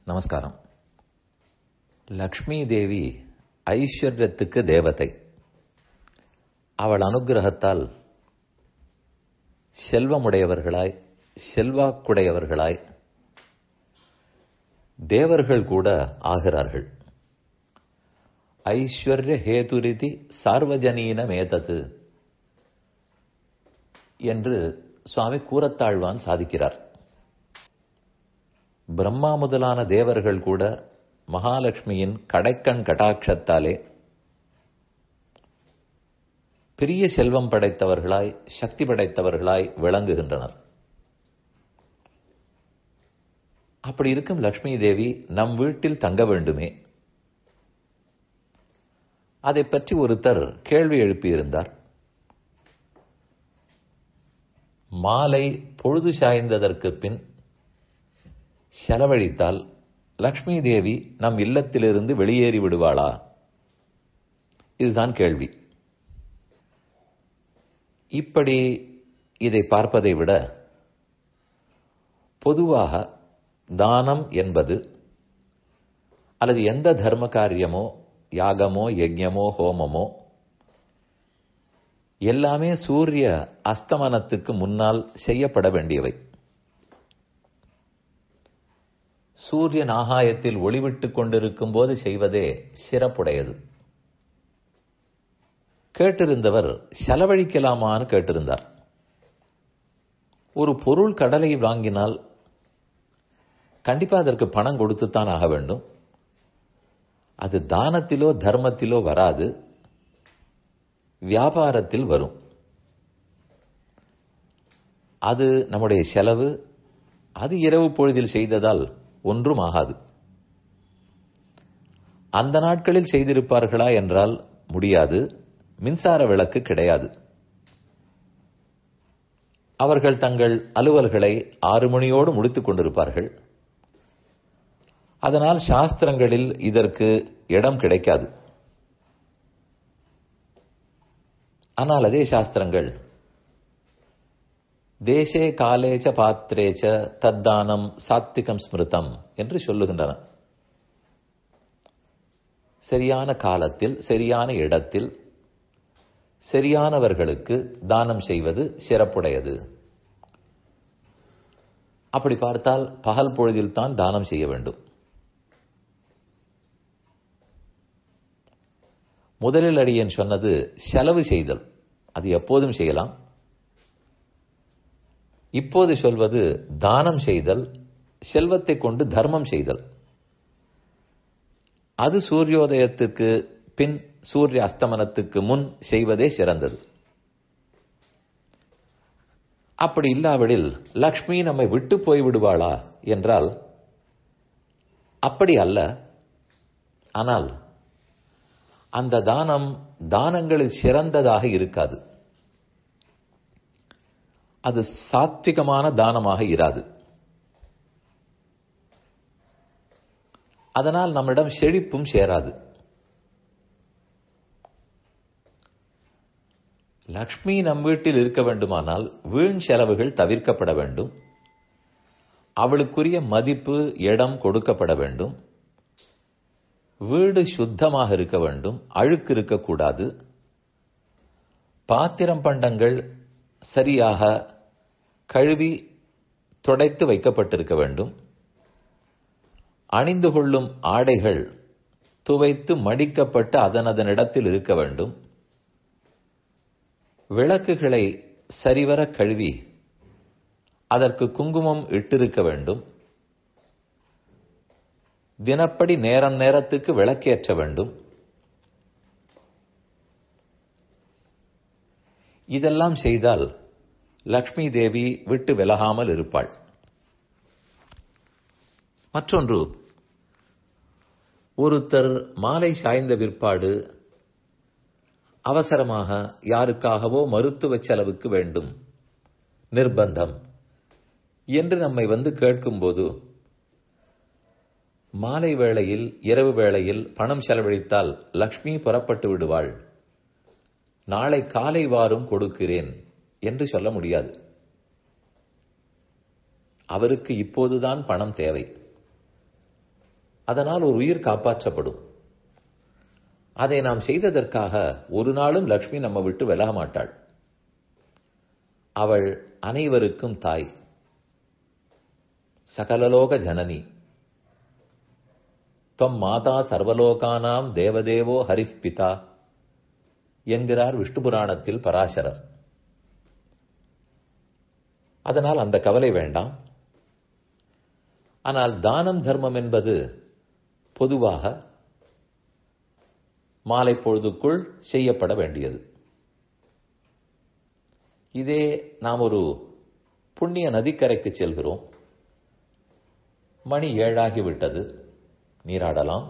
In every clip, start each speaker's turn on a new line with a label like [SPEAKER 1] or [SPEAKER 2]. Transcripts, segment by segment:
[SPEAKER 1] நமஸ்காரம் லக்ஷ்மி தேவி ஐஸ்வர்யத்துக்கு தேவதை அவள் அனுகிரகத்தால் செல்வமுடையவர்களாய் செல்வாக்குடையவர்களாய் தேவர்கள் கூட ஆகிறார்கள் ஐஸ்வர்ய ஹேதுரிதி சார்வஜனீன மேதது என்று சுவாமி கூறத்தாழ்வான் சாதிக்கிறார் பிரம்மா முதலான தேவர்கள் கூட மகாலட்சுமியின் கடைக்கண் கடாட்சத்தாலே பெரிய செல்வம் படைத்தவர்களாய் சக்தி படைத்தவர்களாய் விளங்குகின்றனர் அப்படி இருக்கும் லட்சுமி தேவி நம் வீட்டில் தங்க வேண்டுமே அதை பற்றி ஒருத்தர் கேள்வி எழுப்பியிருந்தார் மாலை பொழுது சாய்ந்ததற்கு பின் செலவழித்தால் லக்ஷ்மி தேவி நம் இல்லத்திலிருந்து வெளியேறி விடுவாளா இதுதான் கேள்வி இப்படி இதை பார்ப்பதை விட பொதுவாக தானம் என்பது அல்லது எந்த தர்ம காரியமோ யாகமோ யஜ்யமோ ஹோமமோ எல்லாமே சூரிய அஸ்தமனத்துக்கு முன்னால் செய்யப்பட வேண்டியவை சூரியன் ஆகாயத்தில் ஒளிவிட்டுக் கொண்டிருக்கும் போது செய்வதே சிறப்புடையது கேட்டிருந்தவர் செலவழிக்கலாமான்னு கேட்டிருந்தார் ஒரு பொருள் கடலை வாங்கினால் கண்டிப்பா அதற்கு பணம் கொடுத்துத்தான் ஆக வேண்டும் அது தானத்திலோ தர்மத்திலோ வராது வியாபாரத்தில் வரும் அது நம்முடைய செலவு அது இரவு பொழுதில் செய்ததால் ஒன்றும் ஆகாது அந்த நாட்களில் செய்திருப்பார்களா என்றால் முடியாது மின்சார விளக்கு கிடையாது அவர்கள் தங்கள் அலுவல்களை ஆறு மணியோடு முடித்துக் கொண்டிருப்பார்கள் அதனால் சாஸ்திரங்களில் இதற்கு இடம் கிடைக்காது ஆனால் அதே சாஸ்திரங்கள் தேசே காலேச்ச பாத்திரேச்ச தத்தானம் சாத்விகம் ஸ்மிருதம் என்று சொல்லுகின்றன சரியான காலத்தில் சரியான இடத்தில் சரியானவர்களுக்கு தானம் செய்வது சிறப்புடையது அப்படி பார்த்தால் பகல் பொழுதில் தான் தானம் செய்ய வேண்டும் முதலில் அடியன் சொன்னது செலவு செய்தல் அது எப்போதும் செய்யலாம் இப்போது சொல்வது தானம் செய்தல் செல்வத்தை கொண்டு தர்மம் செய்தல் அது சூரியோதயத்துக்கு பின் சூரிய அஸ்தமனத்துக்கு முன் செய்வதே சிறந்தது அப்படி இல்லாவிடில் லக்ஷ்மி நம்மை விட்டு போய் விடுவாளா என்றால் அப்படி அல்ல ஆனால் அந்த தானம் தானங்களில் சிறந்ததாக இருக்காது அது சாத்விகமான தானமாக இராது அதனால் நம்மிடம் செழிப்பும் சேராது லக்ஷ்மி நம் வீட்டில் இருக்க வேண்டுமானால் வீண் செலவுகள் தவிர்க்கப்பட வேண்டும் அவளுக்குரிய மதிப்பு இடம் கொடுக்கப்பட வேண்டும் வீடு சுத்தமாக இருக்க வேண்டும் அழுக்கு இருக்கக்கூடாது பாத்திரம் பண்டங்கள் சரியாக கழுவி துடைத்து வைக்கப்பட்டிருக்க வேண்டும் அணிந்து கொள்ளும் ஆடைகள் துவைத்து மடிக்கப்பட்டு அதன் அதன் இடத்தில் இருக்க வேண்டும் விளக்குகளை சரிவர கழுவி அதற்கு குங்குமம் இட்டிருக்க வேண்டும் தினப்படி நேரம் நேரத்துக்கு விளக்கேற்ற வேண்டும் இதெல்லாம் செய்தால் லக்ஷ்மி தேவி விட்டு விலகாமல் இருப்பாள் மற்றொன்று ஒருத்தர் மாலை சாய்ந்த பிற்பாடு அவசரமாக யாருக்காகவோ மருத்துவ செலவுக்கு வேண்டும் நிர்பந்தம் என்று நம்மை வந்து கேட்கும்போது மாலை வேளையில் இரவு வேளையில் பணம் செலவழித்தால் லக்ஷ்மி புறப்பட்டு விடுவாள் நாளை காலை வாரும் கொடுக்கிறேன் என்று சொல்ல முடியாது அவருக்கு இப்போதுதான் பணம் தேவை அதனால் ஒரு உயிர் காப்பாற்றப்படும் அதை நாம் செய்ததற்காக ஒரு நாளும் லக்ஷ்மி நம்ம விட்டு விலக மாட்டாள் அவள் அனைவருக்கும் தாய் சகலலோக ஜனனி தொம் மாதா சர்வலோகானாம் தேவதேவோ ஹரிஃப் பிதா என்கிறார் விஷ்ணு புராணத்தில் பராசரர் அதனால் அந்த கவலை வேண்டாம் ஆனால் தானம் தர்மம் என்பது பொதுவாக மாலை பொழுதுக்குள் செய்யப்பட வேண்டியது இதே நாம் ஒரு புண்ணிய நதிக்கரைக்கு செல்கிறோம் மணி ஏழாகிவிட்டது நீராடலாம்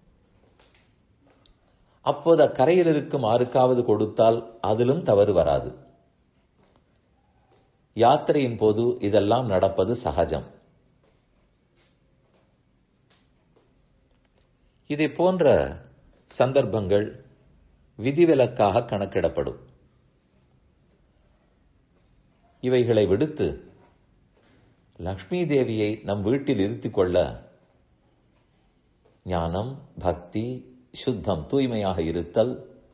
[SPEAKER 1] அப்போது அக்கரையில் இருக்கும் ஆருக்காவது கொடுத்தால் அதிலும் தவறு வராது யாத்திரையின் போது இதெல்லாம் நடப்பது சகஜம் இதை போன்ற சந்தர்ப்பங்கள் விதிவிலக்காக கணக்கிடப்படும் இவைகளை விடுத்து லக்ஷ்மி தேவியை நம் வீட்டில் இருத்திக் கொள்ள ஞானம் பக்தி சுத்தம் தூய்மையாக இருத்தல்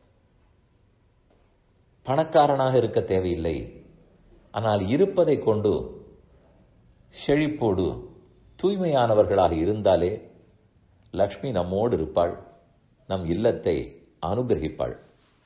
[SPEAKER 1] பணக்காரனாக இருக்க தேவையில்லை ஆனால் இருப்பதை கொண்டு செழிப்போடு தூய்மையானவர்களாக இருந்தாலே லக்ஷ்மி நம்மோடு இருப்பாள் நம் இல்லத்தை அனுகிரகிப்பாள்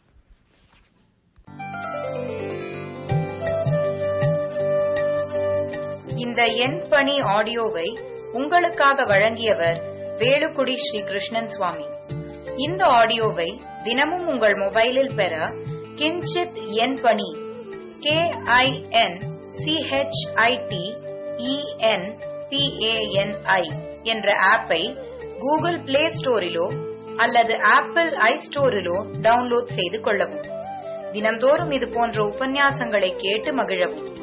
[SPEAKER 2] இந்த என் பணி ஆடியோவை உங்களுக்காக வழங்கியவர் வேலுக்குடி ஸ்ரீ கிருஷ்ணன் சுவாமி இந்த ஆடியோவை தினமும் உங்கள் மொபைலில் பெற கிஞ்சித் என் பணி கே ஐ என் சிஹெச்ஐடி இஎன் பிஏஎன்ஐ என்ற ஆப்பை கூகுள் பிளே ஸ்டோரிலோ அல்லது ஆப்பிள் ஐ ஸ்டோரிலோ டவுன்லோட் செய்து கொள்ளவும் தினம்தோறும் இது போன்ற உபன்யாசங்களை கேட்டு மகிழவும்